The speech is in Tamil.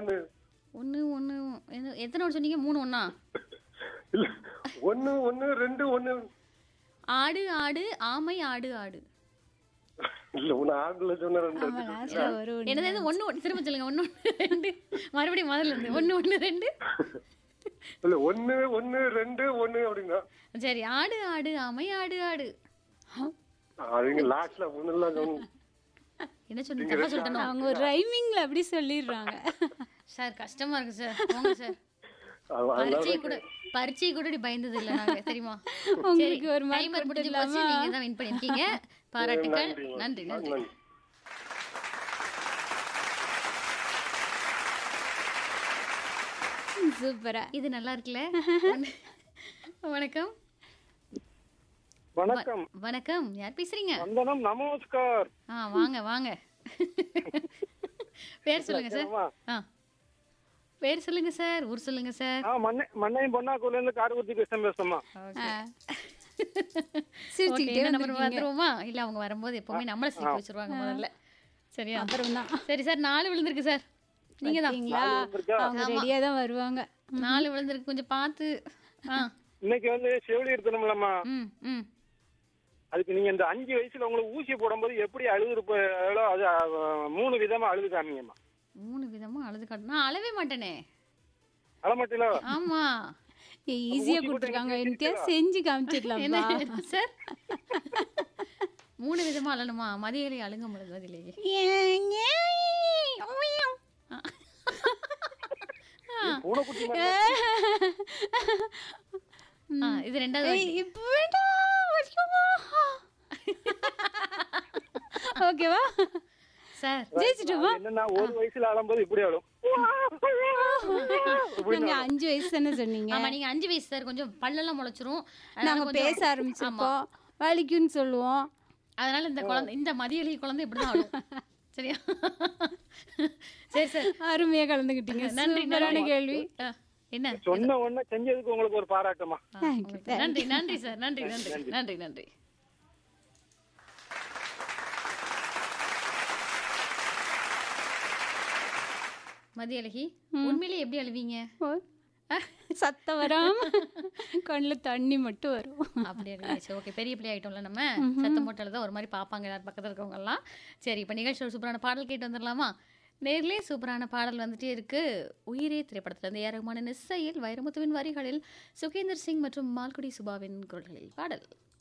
ஒண்ணு ஒன்று ஒன்று எத்தனை ஒன்று சொன்னீங்க மூணு ஒன்றா இல்ல ஒண்ணு ஒண்ணு ரெண்டு ஒண்ணு ஆடு ஆடு ஆமை ஆடு ஆடு இல்ல ஒண்ணு ஆண்டுல சொன்ன ரெண்டு ஆமா லாஸ்ட்ல வரும் என்னது இது ஒன்று ஒன்று திரும்ப சொல்லுங்க ஒன்று ஒன்று ரெண்டு மறுபடியும் முதல்ல இருந்து ஒன்று ஒன்று ரெண்டு இல்ல ஒண்ணு ஒண்ணு ரெண்டு ஒண்ணு அப்படின்னா சரி ஆடு ஆடு ஆமை ஆடு ஆடு அதுங்க லாஸ்ட்ல ஒண்ணுலாம் சொன்ன என்ன சொன்னீங்க தப்பா சொல்லிட்டேனோ அவங்க ஒரு ரைமிங்ல அப்படி சொல்லிடுறாங்க சார் கஷ்டமா இருக்கு சார் போங்க சார் அது- அதனால பரீட்சை கூட பரீட்சை கூட இப்படி பயந்தது இல்ல நாங்க தெரியுமா உங்களுக்கு ஒரு mark டைமர் முடிஞ்சு போச்சு கொடுத்துடலாமா? நீங்க தான் வின் பண்ணிருக்கீங்க பாராட்டுக்கள் நன்றி நன்றி நன்றி சூப்பரா இது நல்லா இருக்குல்ல வணக்கம் வணக்கம் வணக்கம் யார் பேசுறீங்க வந்தனம் நமஸ்கார் ஆ வாங்க வாங்க பேர் சொல்லுங்க சார் ஆமா. ஆ பேர் சொல்லுங்க சார் ஊர் சொல்லுங்க சார் ஆ மண்ணை மண்ணையும் பொன்னாக்கூர்ல இருந்து காரகுத்தி பேசுறேன் பேசுமா ஆ. ஓகே சிரிச்சுக்கிட்டே என்ன நம்பர் வந்திருக்கீங்க வந்துருவோமா இல்ல அவங்க வரும்போது எப்பவுமே நம்மள சிரிக்க வச்சிருவாங்க முதல்ல சரியா அப்புறம் தான் சரி சார் நாலு விழுந்திருக்கு சார் நீங்க தான் பாத்தீங்களா அவங்க ரெடியா தான் வருவாங்க நாலு விழுந்திருக்கு கொஞ்சம் பார்த்து ஆ இன்னைக்கு வந்து செவிலி இருக்கணும்லம்மா ம் ம் அதுக்கு நீங்க இந்த அஞ்சு வயசுல உங்களுக்கு ஊசி போடும்போது எப்படி அழுதுருப்போ அது அஹ், மூணு விதமா அழுது காமிங்கம்மா மூணு விதமா அழுது காட்டு நான் அழவே மாட்டேனே அழமாட்டில ஆமா ஈஸியா கொடுத்துருக்காங்க எனக்கு செஞ்சு காமிச்சிடலாம்ப்பா என்ன சார் மூணு விதமா அழணுமா மதியலை அழுங்க முடியாதில்லையே பூனைக்குட்டி மாதிரி ஆ இது ரெண்டாவது வாட்டி. இப்ப வேண்டாம் வச்சுக்கோமா ஓகேவா சார் ஜெயிச்சிட்டோமா என்னன்னா ஒரு வயசுல அழும்போது இப்படி அழும் நீங்க அஞ்சு வயசு தானே சொன்னீங்க ஆமா நீங்க அஞ்சு வயசு சார் கொஞ்சம் பல்லெல்லாம் முளைச்சிரும் அதனால நாங்க கொஞ்சம்- பேச ஆரம்பிச்சிருப்போம் வலிக்குன்னு சொல்லுவோம் அதனால இந்த குழந்தை இந்த மதியலி குழந்தை இப்படிதான் ஆடும் சரியா சரி சார் அருமையா கலந்துக்கிட்டீங்க நன்றி சூப்பரான நன்றி கேள்வி ஆ, என்ன சொன்ன உடனே செஞ்சதுக்கு உங்களுக்கு ஒரு பாராட்டுமா ஆ, Thank you, உங்களுக்கு நன்றி நன்றி சார் நன்றி நன்றி நன்றி நன்றி மதிய அழகி உண்மையிலே எப்படி அழுவீங்க ஓ, சத்தம் வராம கண்ணுல தண்ணி மட்டும் வரும் அப்படி அழுவீங்க ஓகே பெரிய பிள்ளை ஆயிட்டோம்ல நம்ம சத்தம் போட்டால தான் ஒரு மாதிரி பார்ப்பாங்க எல்லாரும் பக்கத்தில் இருக்கவங்க எல்லாம் சரி இப்போ நிகழ்ச்சியோட சூப்பரான பாடல் கேட்டு வந்துடலாமா நேர்லயே சூப்பரான பாடல் வந்துட்டே இருக்கு உயிரே திரைப்படத்துல இருந்து ஏரகமான இசையில் வைரமுத்துவின் வரிகளில் சுகேந்தர் சிங் மற்றும் மால்குடி சுபாவின் குரல்களில் பாடல்